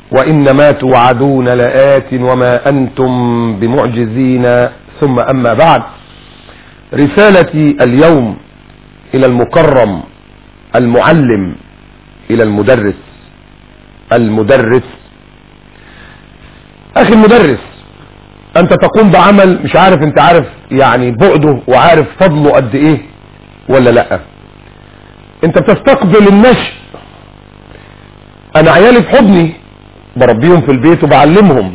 وإنما توعدون لآت وما أنتم بمعجزين ثم أما بعد رسالتي اليوم إلى المكرم المعلم إلى المدرس المدرس أخي المدرس أنت تقوم بعمل مش عارف أنت عارف يعني بعده وعارف فضله قد إيه ولا لأ أنت بتستقبل النشء أنا عيالي في حضني بربيهم في البيت وبعلمهم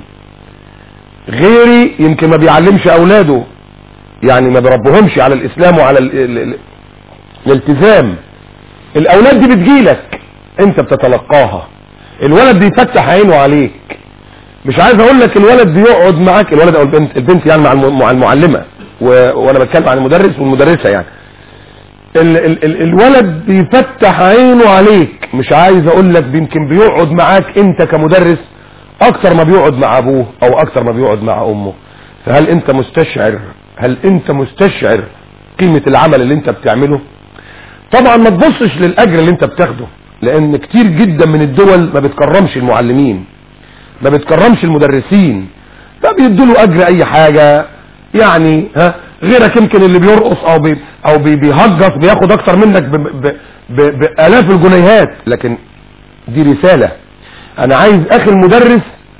غيري يمكن ما بيعلمش اولاده يعني ما بربهمش على الاسلام وعلى ال ال ال الالتزام الاولاد دي بتجيلك انت بتتلقاها الولد بيفتح عينه عليك مش عايز اقول لك الولد بيقعد معاك الولد او البنت البنت يعني مع مع المعلمه و... وانا بتكلم عن المدرس والمدرسه يعني ال ال ال الولد بيفتح عينه عليك مش عايز اقول لك يمكن بيقعد معاك انت كمدرس اكتر ما بيقعد مع ابوه او اكتر ما بيقعد مع امه فهل انت مستشعر هل انت مستشعر قيمة العمل اللي انت بتعمله طبعا ما تبصش للاجر اللي انت بتاخده لان كتير جدا من الدول ما بتكرمش المعلمين ما بتكرمش المدرسين ده بيدوا له اجر اي حاجة يعني ها غيرك يمكن اللي بيرقص او بي او بي بيهجص بياخد اكتر منك ب ب ب بالاف الجنيهات لكن دي رسالة انا عايز اخي المدرس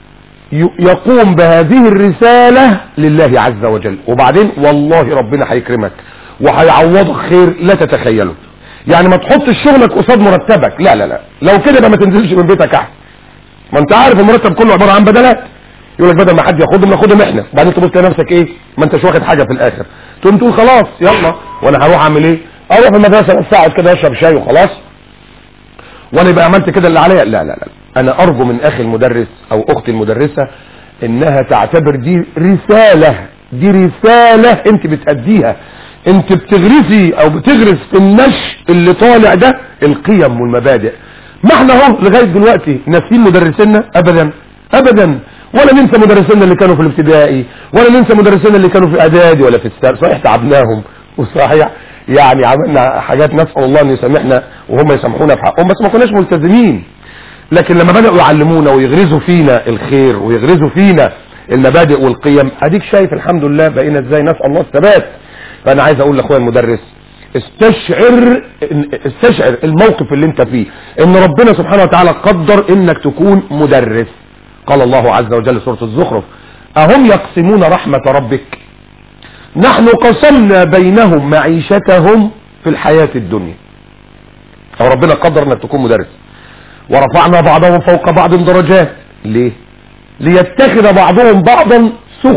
يقوم بهذه الرسالة لله عز وجل وبعدين والله ربنا هيكرمك وهيعوضك خير لا تتخيله يعني ما تحطش شغلك قصاد مرتبك لا لا لا لو كده يبقى ما تنزلش من بيتك احسن ما انت عارف المرتب كله عبارة عن بدلات يقول لك بدل ما حد ياخدهم ناخدهم احنا بعدين تبص تلاقي نفسك ايه ما انتش واخد حاجه في الاخر تقوم تقول خلاص يلا وانا هروح اعمل ايه اروح المدرسه بس اقعد كده اشرب شاي وخلاص وانا يبقى عملت كده اللي عليا لا لا لا انا ارجو من اخي المدرس او اختي المدرسه انها تعتبر دي رساله دي رساله انت بتأديها انت بتغرسي او بتغرس في النشء اللي طالع ده القيم والمبادئ ما احنا اهو لغايه دلوقتي ناسيين مدرسينا ابدا ابدا ولا ننسى مدرسينا اللي كانوا في الابتدائي ولا ننسى مدرسينا اللي كانوا في اعدادي ولا في الثانوي صحيح تعبناهم وصحيح يعني عملنا حاجات نسال الله ان يسامحنا وهم يسامحونا في حقهم بس ما كناش ملتزمين لكن لما بداوا يعلمونا ويغرزوا فينا الخير ويغرزوا فينا المبادئ والقيم اديك شايف الحمد لله بقينا ازاي نسال الله الثبات فانا عايز اقول لاخويا المدرس استشعر استشعر الموقف اللي انت فيه ان ربنا سبحانه وتعالى قدر انك تكون مدرس قال الله عز وجل سورة الزخرف أهم يقسمون رحمة ربك نحن قسمنا بينهم معيشتهم في الحياة الدنيا أو ربنا قدر أنك تكون مدرس ورفعنا بعضهم فوق بعض درجات ليه ليتخذ بعضهم بعضا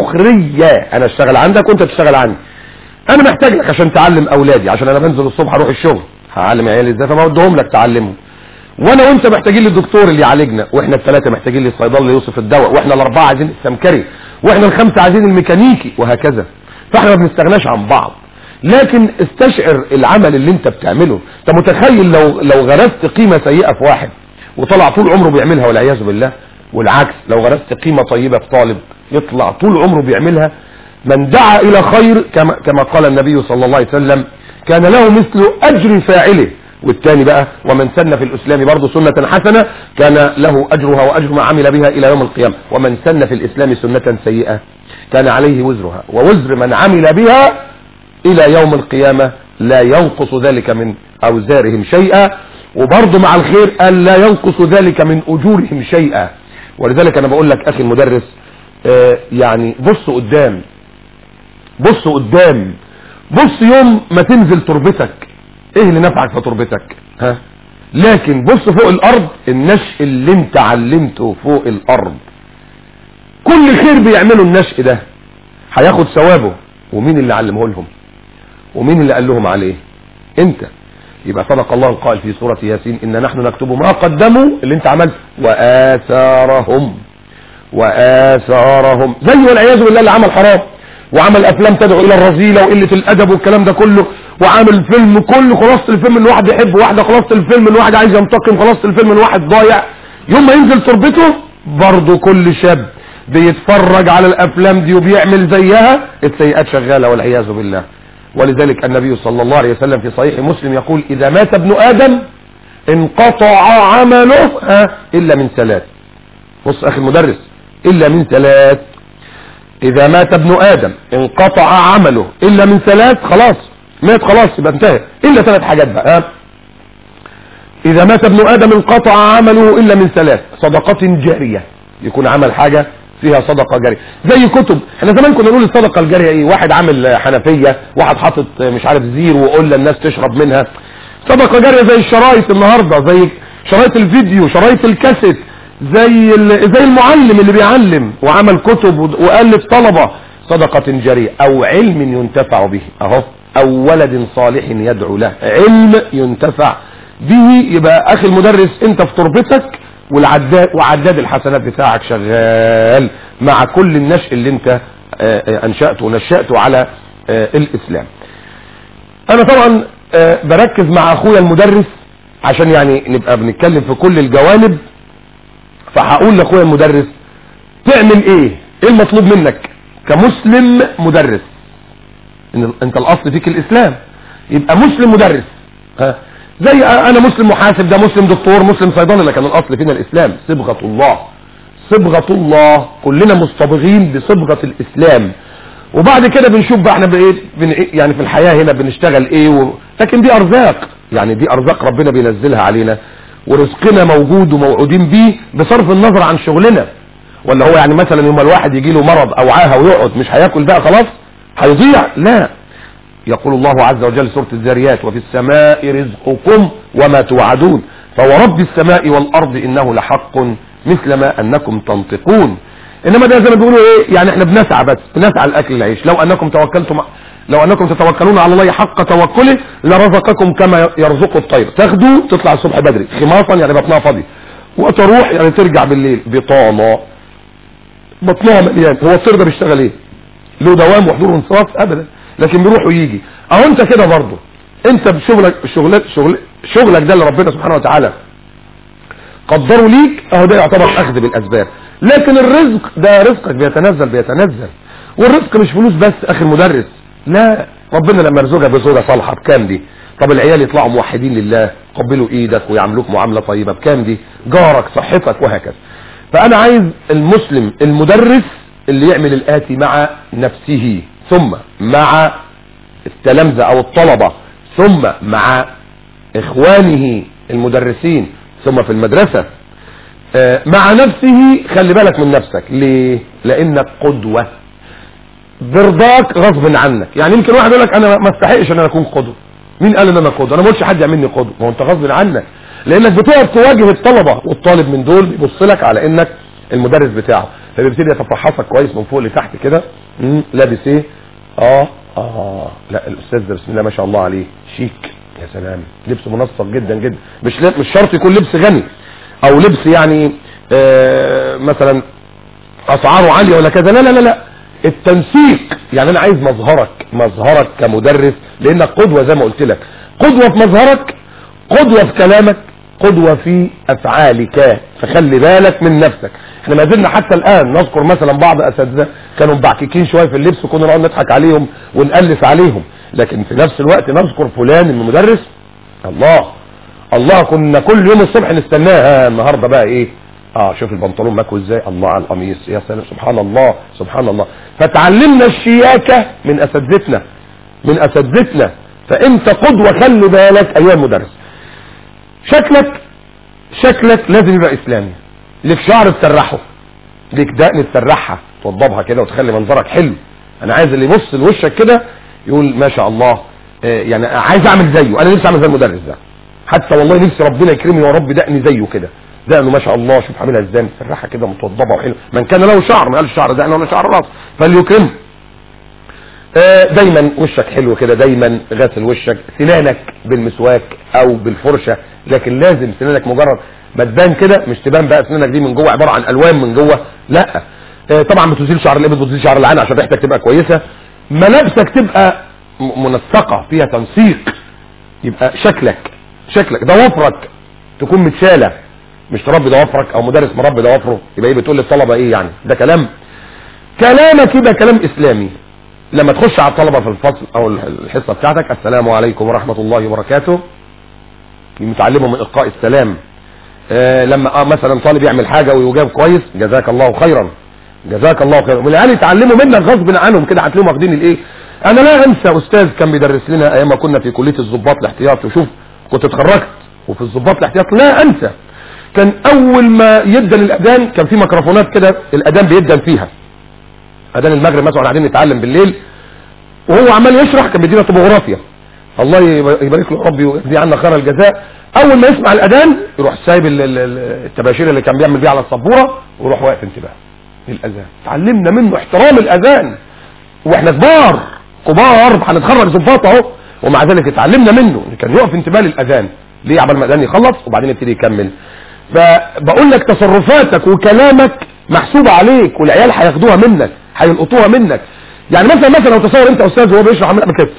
سخرية أنا اشتغل عندك وانت تشتغل عندي أنا محتاج لك عشان تعلم أولادي عشان أنا بنزل الصبح أروح الشغل هعلم عيالي ازاي فما بدهم لك تعلمهم وانا وانت محتاجين للدكتور اللي يعالجنا واحنا الثلاثه محتاجين للصيدله اللي يوصف الدواء واحنا الاربعه عايزين السمكري واحنا الخمسه عايزين الميكانيكي وهكذا فاحنا ما بنستغناش عن بعض لكن استشعر العمل اللي انت بتعمله انت متخيل لو لو غرست قيمه سيئه في واحد وطلع طول عمره بيعملها والعياذ بالله والعكس لو غرست قيمه طيبه في طالب يطلع طول عمره بيعملها من دعا الى خير كما كما قال النبي صلى الله عليه وسلم كان له مثل اجر فاعله والتاني بقى ومن سن في الإسلام برضه سنة حسنة كان له أجرها وأجر ما عمل بها إلى يوم القيامة ومن سن في الإسلام سنة سيئة كان عليه وزرها ووزر من عمل بها إلى يوم القيامة لا ينقص ذلك من أوزارهم شيئا وبرضه مع الخير قال لا ينقص ذلك من أجورهم شيئا ولذلك أنا بقول لك أخي المدرس آه يعني بص قدام بص قدام بص يوم ما تنزل تربتك ايه اللي نفعك في تربتك ها لكن بص فوق الارض النشء اللي انت علمته فوق الارض كل خير بيعمله النشء ده هياخد ثوابه ومين اللي علمه لهم ومين اللي قال لهم عليه انت يبقى صدق الله القائل في سورة ياسين ان نحن نكتب ما قدموا اللي انت عملت واثارهم واثارهم زي والعياذ بالله اللي عمل حرام وعمل افلام تدعو الى الرذيله وقله الادب والكلام ده كله وعامل فيلم كله خلاصه الفيلم ان واحد يحب واحده خلاصه الفيلم ان واحد عايز ينتقم خلاصه الفيلم ان واحد ضايع يوم ما ينزل تربته برضه كل شاب بيتفرج على الافلام دي وبيعمل زيها السيئات شغاله والعياذ بالله ولذلك النبي صلى الله عليه وسلم في صحيح مسلم يقول اذا مات ابن ادم انقطع عمله ها الا من ثلاث بص اخي المدرس الا من ثلاث اذا مات ابن ادم انقطع عمله الا من ثلاث خلاص مات خلاص يبقى انتهى الا ثلاث حاجات بقى ها؟ اذا مات ابن ادم انقطع عمله الا من ثلاث صدقة جارية يكون عمل حاجة فيها صدقة جارية زي كتب احنا زمان كنا نقول الصدقة الجارية ايه واحد عامل حنفية واحد حاطط مش عارف زير وقول الناس تشرب منها صدقة جارية زي الشرايط النهاردة زي شرايط الفيديو شرايط الكاسيت زي ال- زي المعلم اللي بيعلم وعمل كتب وألف طلبة صدقة جارية او علم ينتفع به اهو او ولد صالح يدعو له علم ينتفع به يبقى اخي المدرس انت في تربتك والعداد وعداد الحسنات بتاعك شغال مع كل النشء اللي انت آه، آه، انشأته ونشأته على آه، الاسلام انا طبعا آه، بركز مع اخويا المدرس عشان يعني نبقى بنتكلم في كل الجوانب فهقول لاخويا المدرس تعمل ايه ايه المطلوب منك كمسلم مدرس إن انت الاصل فيك الاسلام يبقى مسلم مدرس ها زي انا مسلم محاسب ده مسلم دكتور مسلم صيدلي لكن الاصل فينا الاسلام صبغة الله صبغة الله كلنا مصطبغين بصبغة الاسلام وبعد كده بنشوف بقى احنا بايه بن إيه- يعني في الحياة هنا بنشتغل ايه و... لكن دي ارزاق يعني دي ارزاق ربنا بينزلها علينا ورزقنا موجود وموعودين بيه بصرف النظر عن شغلنا ولا هو يعني مثلا يوم الواحد يجي له مرض او عاهه ويقعد مش هياكل بقى خلاص هيضيع لا يقول الله عز وجل سورة الذاريات وفي السماء رزقكم وما توعدون فورب السماء والأرض إنه لحق مثل ما أنكم تنطقون إنما ده زي ما بيقولوا إيه يعني إحنا بنسعى بس بنسعى لأكل العيش لو أنكم توكلتم لو أنكم تتوكلون على الله حق توكله لرزقكم كما يرزق الطير تاخدوا تطلع الصبح بدري خماصا يعني بطنها فاضي وتروح يعني ترجع بالليل بطانة بطنها مليان هو الطير ده بيشتغل ايه له دوام وحضور وانصراف ابدا لكن بيروح ويجي اهو انت كده برضه انت بشغلك شغلك شغل شغلك ده اللي ربنا سبحانه وتعالى قدره ليك اهو ده يعتبر اخذ بالاسباب لكن الرزق ده رزقك بيتنزل بيتنزل والرزق مش فلوس بس اخي المدرس لا ربنا لما يرزقك بزوجه صالحه بكام دي طب العيال يطلعوا موحدين لله قبلوا ايدك ويعملوك معامله طيبه بكام دي جارك صحتك وهكذا فانا عايز المسلم المدرس اللي يعمل الاتي مع نفسه ثم مع التلامذة او الطلبة ثم مع اخوانه المدرسين ثم في المدرسة آه، مع نفسه خلي بالك من نفسك ليه لانك قدوة برضاك غصب عنك يعني يمكن واحد يقول لك انا ما استحقش ان انا اكون قدوة مين قال ان انا قدوة انا ما قلتش حد يعملني قدوة ما هو انت غصب عنك لانك بتقعد تواجه الطلبة والطالب من دول بيبص لك على انك المدرس بتاعه فبيبتدي يتفحصك كويس من فوق لتحت كده مم، لابس ايه اه اه لا الاستاذ ده بسم الله ما شاء الله عليه شيك يا سلام لبسه منسق جدا جدا مش لب- مش شرط يكون لبس غني او لبس يعني آه مثلا اسعاره عالية ولا كذا لا لا لا لا التنسيق يعني انا عايز مظهرك مظهرك كمدرس لانك قدوة زي ما قلت لك قدوة في مظهرك قدوة في كلامك قدوة في افعالك فخلي بالك من نفسك احنا ما زلنا حتى الان نذكر مثلا بعض اساتذه كانوا مبعككين شويه في اللبس وكنا نقعد نضحك عليهم ونألف عليهم لكن في نفس الوقت نذكر فلان المدرس الله الله كنا كل يوم الصبح نستناه ها النهارده بقى ايه اه شوف البنطلون ماكو ازاي الله على القميص يا سلام سبحان الله سبحان الله فتعلمنا الشياكه من اساتذتنا من اساتذتنا فانت قدوه خلي بالك ايها المدرس شكلك شكلك لازم يبقى اسلامي لك شعر تسرحه لك دقن تسرحها توضبها كده وتخلي منظرك حلو انا عايز اللي يبص لوشك كده يقول ما شاء الله آه، يعني عايز اعمل زيه انا نفسي اعمل زي المدرس ده حتى والله نفسي ربنا يكرمني يا رب دقني زيه كده دقنه ما شاء الله شوف عاملها ازاي متسرحه كده متوضبه وحلو من كان له شعر ما قالش شعر دقن ولا شعر راس فليكرمه آه، دايما وشك حلو كده دايما غاسل وشك سنانك بالمسواك او بالفرشة لكن لازم سنانك مجرد ما تبان كده مش تبان بقى سنانك دي من جوه عبارة عن الوان من جوه لا آه، طبعا بتزيل شعر الابط بتزيل شعر العين عشان ريحتك تبقى كويسة ملابسك تبقى م- منسقة فيها تنسيق يبقى شكلك شكلك ضوافرك تكون متشالة مش تربي ضوافرك او مدرس مربي ضوافره يبقى ايه بتقول للطلبة ايه يعني ده كلام كلامك يبقى كلام اسلامي لما تخش على الطلبة في الفصل او الحصة بتاعتك السلام عليكم ورحمة الله وبركاته متعلمه من القاء السلام آه لما آه مثلا طالب يعمل حاجة ويجاب كويس جزاك الله خيرا جزاك الله خيرا والعيال يتعلموا منك غصب عنهم كده هتلاقيهم واخدين الايه انا لا انسى استاذ كان بيدرس لنا ايام ما كنا في كليه الضباط الاحتياط وشوف كنت اتخرجت وفي الضباط الاحتياط لا انسى كان اول ما يدن الاذان كان في ميكروفونات كده الاذان بيدن فيها اذان المغرب مثلا قاعدين نتعلم بالليل وهو عمال يشرح كان بيدينا طبوغرافيا الله يبارك له ربي ويجزي عنا خير الجزاء اول ما يسمع الاذان يروح سايب التباشير اللي كان بيعمل بيها على السبوره ويروح واقف انتباه للاذان تعلمنا منه احترام الاذان واحنا كبار كبار هنتخرج ظباط اهو ومع ذلك اتعلمنا منه كان يقف انتباه للاذان ليه عبال ما الاذان يخلص وبعدين يبتدي يكمل فبقول لك تصرفاتك وكلامك محسوبة عليك والعيال هياخدوها منك هيلقطوها منك يعني مثلا مثلا لو تصور انت استاذ وهو بيشرح عامل كده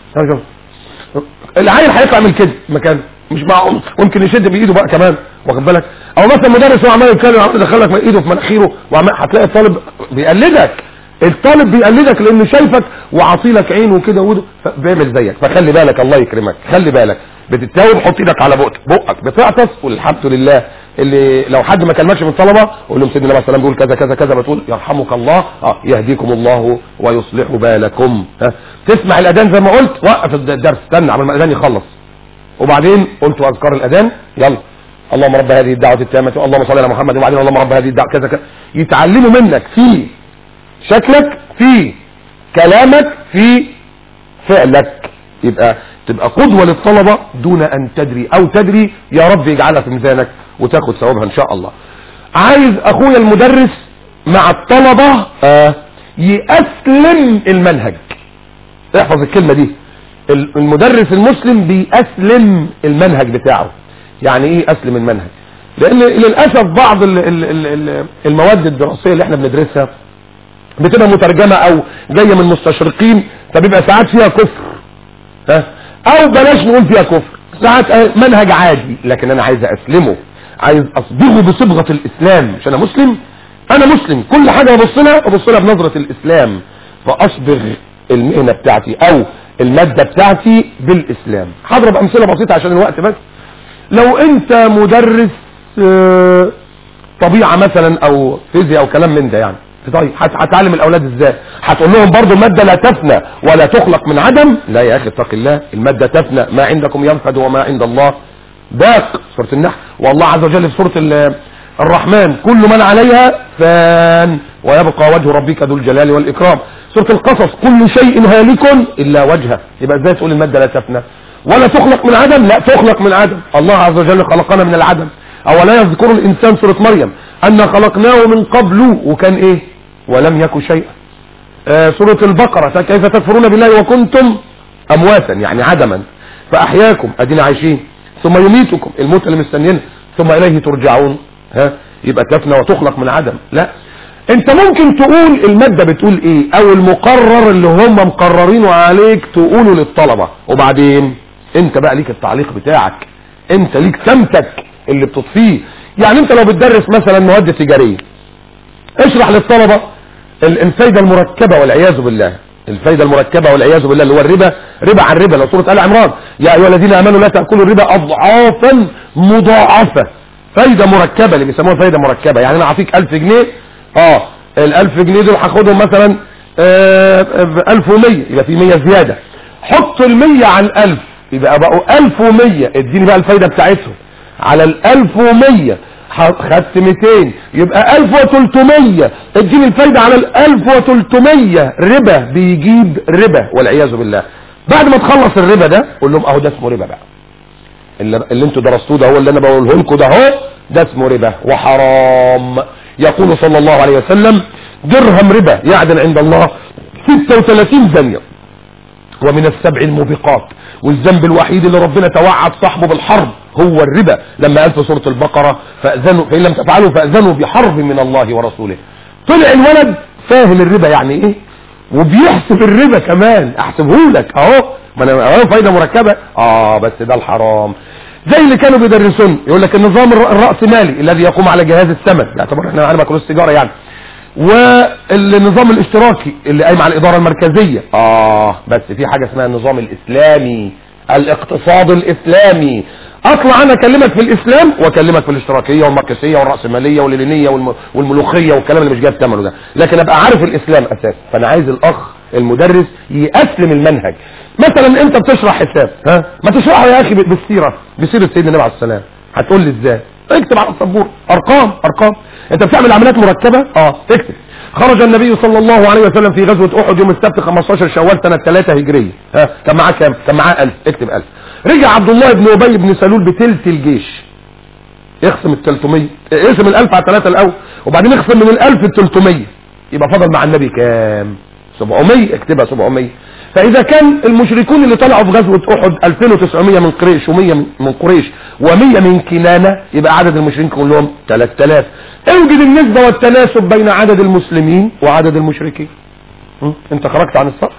العيل هيطلع من كده مكان مش معقول ممكن يشد بايده بقى كمان واخد بالك او مثلا مدرس هو عمال يتكلم عمال يدخلك من ايده في مناخيره وعمال هتلاقي الطالب بيقلدك الطالب بيقلدك لانه شايفك وعاطيلك عينه كده وده بيعمل زيك فخلي بالك الله يكرمك خلي بالك بتتاوب حط ايدك على بقك بقك بتعطس والحمد لله اللي لو حد ما كلمكش من الطلبه قول لهم سيدنا النبي صلى الله عليه وسلم بيقول كذا كذا كذا بتقول يرحمك الله اه يهديكم الله ويصلح بالكم ها تسمع الاذان زي ما قلت وقف الدرس استنى قبل ما الاذان يخلص وبعدين قلت اذكار الاذان يلا اللهم رب هذه الدعوه التامه اللهم صل على محمد وبعدين اللهم رب هذه الدعوه كذا كذا يتعلموا منك في شكلك في كلامك في فعلك يبقى تبقى قدوة للطلبة دون ان تدري او تدري يا رب يجعلها في ميزانك وتاخد ثوابها ان شاء الله عايز اخويا المدرس مع الطلبة آه يأسلم المنهج احفظ الكلمة دي المدرس المسلم بيأسلم المنهج بتاعه يعني ايه اسلم المنهج لان للأسف بعض المواد الدراسية اللي احنا بندرسها بتبقى مترجمة او جاية من مستشرقين فبيبقى ساعات فيها كفر ها او بلاش نقول فيها كفر ساعات منهج عادي لكن انا عايز اسلمه عايز اصبغه بصبغة الاسلام مش انا مسلم انا مسلم كل حاجة ابص لها ابص لها بنظرة الاسلام فاصبغ المهنة بتاعتي او المادة بتاعتي بالاسلام هضرب امثلة بسيطة عشان الوقت بس لو انت مدرس طبيعة مثلا او فيزياء او كلام من ده يعني طيب هتعلم الاولاد ازاي هتقول لهم برضو المادة لا تفنى ولا تخلق من عدم لا يا اخي اتق الله المادة تفنى ما عندكم ينفد وما عند الله باق سورة النحل والله عز وجل في سورة الرحمن كل من عليها فان ويبقى وجه ربك ذو الجلال والاكرام سورة القصص كل شيء هالك الا وجهه يبقى ازاي تقول المادة لا تفنى ولا تخلق من عدم لا تخلق من عدم الله عز وجل خلقنا من العدم اولا يذكر الانسان سورة مريم ان خلقناه من قبل وكان ايه ولم يكن شيئا آه سورة البقرة كيف تكفرون بالله وكنتم امواتا يعني عدما فاحياكم ادينا عايشين ثم يميتكم الموت اللي مستنيين ثم اليه ترجعون ها يبقى تفنى وتخلق من عدم لا انت ممكن تقول المادة بتقول ايه او المقرر اللي هم مقررينه عليك تقوله للطلبة وبعدين انت بقى ليك التعليق بتاعك انت ليك سمتك اللي بتطفيه يعني انت لو بتدرس مثلا مواد تجارية اشرح للطلبة الفايدة المركبة والعياذ بالله الفايدة المركبة والعياذ بالله اللي هو الربا ربا عن ربا لو سورة آل عمران يا أيها الذين آمنوا لا تأكلوا الربا أضعافا مضاعفة فايدة مركبة اللي بيسموها فايدة مركبة يعني أنا أعطيك 1000 جنيه اه ال 1000 جنيه دول هاخدهم مثلا آه 1100 يبقى في 100 زيادة حط ال 100 على ال 1000 يبقى بقوا 1100 اديني بقى الفايدة بتاعتهم على ال 1100 خدت 200 يبقى 1300 اديني الفايدة على ال 1300 ربا بيجيب ربا والعياذ بالله بعد ما تخلص الربا ده قول لهم اهو ده اسمه ربا بقى اللي, اللي انتوا درستوه ده هو اللي انا بقوله لكم ده اهو ده اسمه ربا وحرام يقول صلى الله عليه وسلم درهم ربا يعدل عند الله 36 زنية ومن السبع الموبقات والذنب الوحيد اللي ربنا توعد صاحبه بالحرب هو الربا لما قال في سورة البقرة فأذنوا فإن لم تفعلوا فأذنوا بحرب من الله ورسوله طلع الولد فاهم الربا يعني ايه وبيحسب الربا كمان احسبه لك اهو ما انا اهو فايده مركبه اه بس ده الحرام زي اللي كانوا بيدرسون يقول لك النظام الرأسمالي الذي يقوم على جهاز الثمن يعتبر احنا معانا بكالوريوس التجاره يعني والنظام الاشتراكي اللي قايم على الاداره المركزيه اه بس في حاجه اسمها النظام الاسلامي الاقتصاد الاسلامي اطلع انا اكلمك في الاسلام واكلمك في الاشتراكيه والماركسيه والراسماليه واللينيه والم... والملوخيه والكلام اللي مش جايب ثمنه ده لكن ابقى عارف الاسلام اساسا فانا عايز الاخ المدرس يأسلم المنهج مثلا انت بتشرح حساب ها ما تشرحه يا اخي بالسيره بسيره سيدنا النبي عليه السلام هتقول لي ازاي اكتب على السبوره ارقام ارقام انت بتعمل عمليات مركبه اه اكتب خرج النبي صلى الله عليه وسلم في غزوة احد يوم السبت 15 شوال سنة 3 هجرية ها كان معاه كام كان معاه 1000 اكتب 1000 رجع عبد الله بن ابي بن سلول بتلت الجيش يقسم ال 300 اقسم ال 1000 على 3 الاول وبعدين اقسم من ال 1000 ل 300 يبقى فضل مع النبي كام 700 اكتبها 700 فاذا كان المشركون اللي طلعوا في غزوة احد 2900 من قريش و100 من قريش و100 من كنانة يبقى عدد المشركين كلهم 3000 اوجد النسبة والتناسب بين عدد المسلمين وعدد المشركين م? انت خرجت عن الصف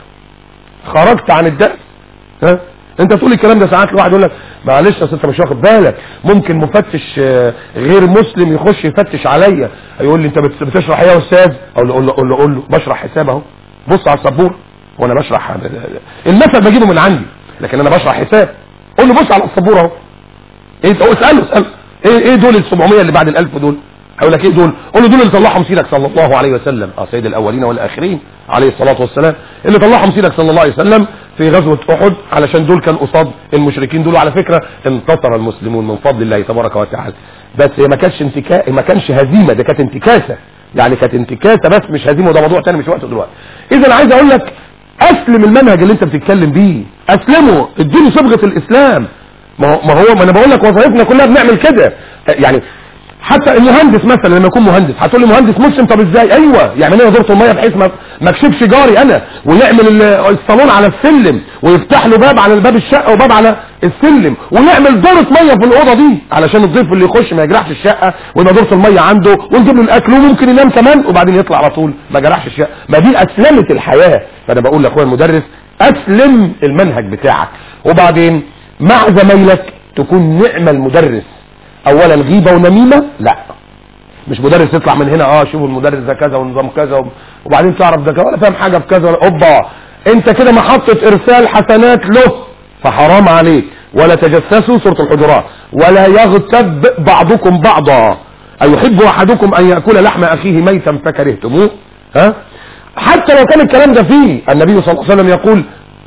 خرجت عن الدرس ها انت تقول الكلام ده ساعات الواحد يقول لك معلش اصل انت مش واخد بالك ممكن مفتش غير مسلم يخش يفتش عليا يقول لي انت بتشرح ايه يا استاذ اقول له قول له قول له, قول له بشرح حساب اهو بص على السبوره وانا بشرح المثل بجيبه من عندي لكن انا بشرح حساب قول له بص على السبوره اهو ايه اساله اساله ايه ايه دول ال 700 اللي بعد ال 1000 دول هقول لك ايه دول قول له دول اللي طلعهم سيدك صلى الله عليه وسلم اه سيد الاولين والاخرين عليه الصلاه والسلام اللي طلعهم سيدك صلى الله عليه وسلم في غزوه احد علشان دول كان قصاد المشركين دول على فكره انتصر المسلمون من فضل الله تبارك وتعالى بس هي ما كانتش انتكا ما كانش هزيمه ده كانت انتكاسه يعني كانت انتكاسه بس مش هزيمه وده موضوع تاني مش وقته دلوقتي اذا عايز اقول لك اسلم المنهج اللي انت بتتكلم بيه اسلمه اديله صبغه الاسلام ما هو ما هو ما انا بقول لك وظائفنا كلها بنعمل كده يعني حتى المهندس مثلا لما يكون مهندس هتقول لي مهندس مسلم طب ازاي ايوه يعمل لنا دورة الميه بحيث ما ما اكشفش جاري انا ويعمل الصالون على السلم ويفتح له باب على باب الشقه وباب على السلم ويعمل دورة ميه في الاوضه دي علشان الضيف اللي يخش ما يجرحش الشقه ويبقى دورة الميه عنده ونجيب له الاكل وممكن ينام كمان وبعدين يطلع على طول ما جرحش الشقه ما دي اسلمت الحياه فانا بقول لاخويا المدرس اسلم المنهج بتاعك وبعدين مع زمايلك تكون نعم المدرس اولا غيبه ونميمه لا مش مدرس يطلع من هنا اه شوفوا المدرس ده كذا ونظام كذا وبعدين تعرف ده كذا ولا فاهم حاجه في كذا اوبا انت كده محطه ارسال حسنات له فحرام عليك ولا تجسسوا سوره الحجرات ولا يغتب بعضكم بعضا ايحب احدكم ان ياكل لحم اخيه ميتا فكرهتموه ها حتى لو كان الكلام ده فيه النبي صلى الله عليه وسلم يقول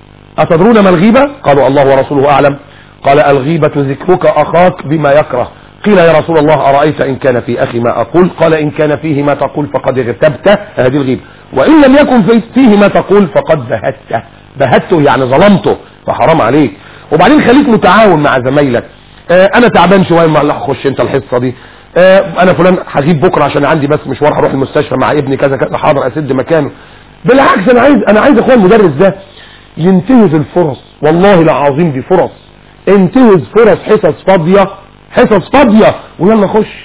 اتدرون ما الغيبه قالوا الله ورسوله اعلم قال الغيبه ذكرك اخاك بما يكره قيل يا رسول الله أرأيت إن كان في أخي ما أقول قال إن كان فيه ما تقول فقد اغتبته هذه الغيبة وإن لم يكن فيه ما تقول فقد بهته بهته يعني ظلمته فحرام عليك وبعدين خليك متعاون مع زمايلك آه أنا تعبان شوية ما لا خش أنت الحصة دي آه أنا فلان هجيب بكرة عشان عندي بس مشوار هروح المستشفى مع ابني كذا كذا حاضر أسد مكانه بالعكس أنا عايز أنا عايز أخويا المدرس ده ينتهز الفرص والله العظيم دي فرص انتهز فرص حصص فاضيه حصص فاضية ويلا خش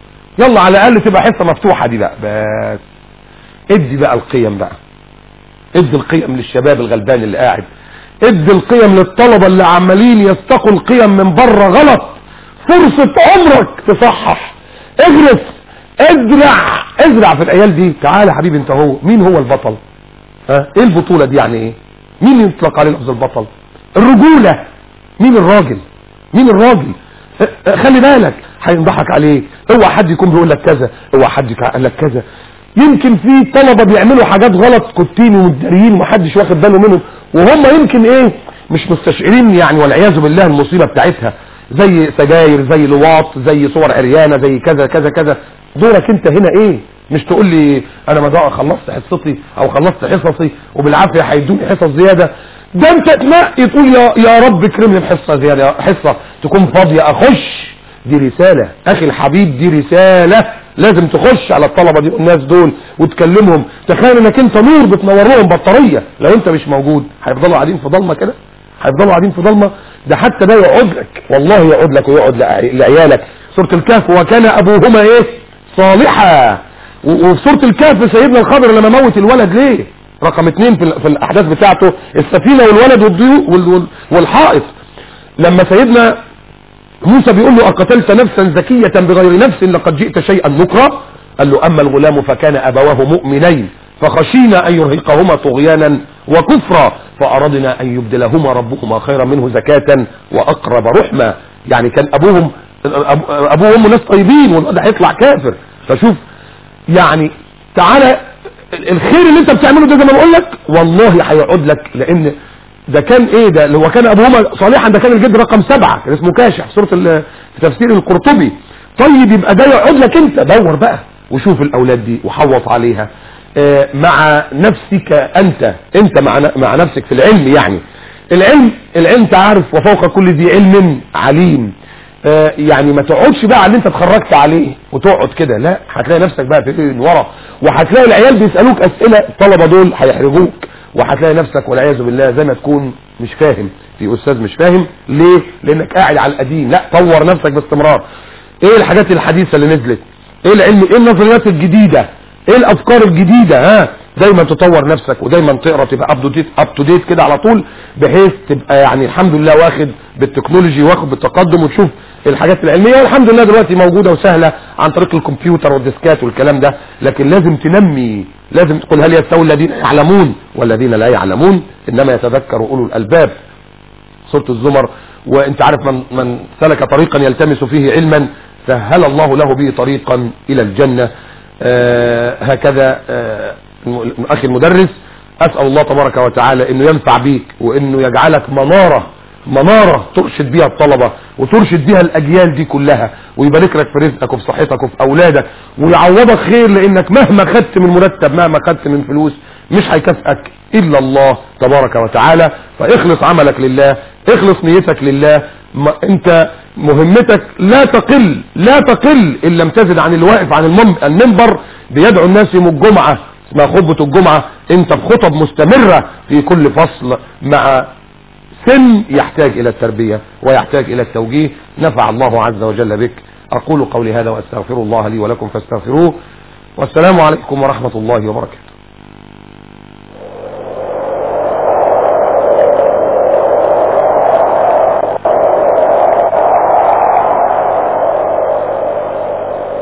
يلا على الاقل تبقى حصة مفتوحة دي بقى بس ادي بقى القيم بقى ادي القيم للشباب الغلبان اللي قاعد ادي القيم للطلبة اللي عمالين يستقوا القيم من بره غلط فرصة عمرك تصحح اغرس ازرع ازرع في العيال دي تعالى حبيبي انت هو مين هو البطل ها ايه البطولة دي يعني ايه مين يطلق عليه لفظ البطل الرجولة مين الراجل مين الراجل خلي بالك هينضحك عليك اوعى حد يكون بيقول لك كذا اوعى حد يقول لك كذا يمكن في طلبه بيعملوا حاجات غلط كوتين ومداريين ومحدش واخد باله منهم وهم يمكن ايه مش مستشعرين يعني والعياذ بالله المصيبه بتاعتها زي سجاير زي لواط زي صور عريانه زي كذا كذا كذا دورك انت هنا ايه مش تقول لي انا ما خلصت حصتي او خلصت حصصي وبالعافيه هيدوني حصص زياده ده انت تنقي تقول يا, يا رب اكرمني بحصه زياده حصه تكون فاضيه اخش دي رساله اخي الحبيب دي رساله لازم تخش على الطلبه دي والناس دول وتكلمهم تخيل انك انت نور بتنور لهم بطاريه لو انت مش موجود هيفضلوا قاعدين في ضلمه كده هيفضلوا قاعدين في ضلمه ده حتى ده يقعد لك والله يقعد لك ويقعد لعيالك سوره الكهف وكان ابوهما ايه صالحا وفي سوره الكهف سيدنا الخضر لما موت الولد ليه رقم اثنين في, في الاحداث بتاعته السفينة والولد والضيوء والحائط لما سيدنا موسى بيقول له اقتلت نفسا زكية بغير نفس لقد جئت شيئا نكرا قال له اما الغلام فكان ابواه مؤمنين فخشينا ان يرهقهما طغيانا وكفرا فأردنا أن يبدلهما ربهما خيرا منه زكاة وأقرب رحمة يعني كان أبوهم أبوه وأمه ناس طيبين والواد هيطلع كافر فشوف يعني تعالى الخير اللي انت بتعمله ده زي ما بقول لك والله هيقعد لك لان ده كان ايه ده اللي هو كان ابوهما صالحا ده كان الجد رقم سبعة كان اسمه كاشح في سوره ال- في تفسير القرطبي طيب يبقى ده يقعد لك انت دور بقى وشوف الاولاد دي وحوط عليها آه، مع نفسك انت انت مع ن- مع نفسك في العلم يعني العلم العلم تعرف وفوق كل ذي علم عليم آه، يعني ما تقعدش بقى على اللي انت اتخرجت عليه وتقعد كده لا هتلاقي نفسك بقى في من ورا وهتلاقي العيال بيسالوك اسئله الطلبه دول هيحرجوك وهتلاقي نفسك والعياذ بالله زي ما تكون مش فاهم في استاذ مش فاهم ليه لانك قاعد على القديم لا طور نفسك باستمرار ايه الحاجات الحديثه اللي نزلت ايه العلم ايه النظريات الجديده ايه الافكار الجديده ها دايما تطور نفسك ودايما تقرا تبقى اب تو ديت اب تو ديت كده على طول بحيث تبقى يعني الحمد لله واخد بالتكنولوجي واخد بالتقدم وتشوف الحاجات العلميه والحمد لله دلوقتي موجوده وسهله عن طريق الكمبيوتر والديسكات والكلام ده لكن لازم تنمي لازم تقول هل يستوي الذين يعلمون والذين لا يعلمون انما يتذكر اولو الالباب سورة الزمر وانت عارف من, من سلك طريقا يلتمس فيه علما سهل الله له به طريقا الى الجنة آه هكذا آه الم- اخي المدرس اسأل الله تبارك وتعالى انه ينفع بيك وانه يجعلك منارة منارة ترشد بيها الطلبة وترشد بيها الاجيال دي كلها ويبارك لك في رزقك وفي صحتك وفي اولادك ويعوضك خير لانك مهما خدت من مرتب مهما خدت من فلوس مش هيكافئك الا الله تبارك وتعالى فاخلص عملك لله اخلص نيتك لله ما انت مهمتك لا تقل لا تقل ان لم تزد عن الواقف عن المم- المنبر بيدعو الناس يوم الجمعة اسمها خطبة الجمعة انت بخطب مستمرة في كل فصل مع سن يحتاج الى التربية ويحتاج الى التوجيه نفع الله عز وجل بك اقول قولي هذا واستغفر الله لي ولكم فاستغفروه والسلام عليكم ورحمة الله وبركاته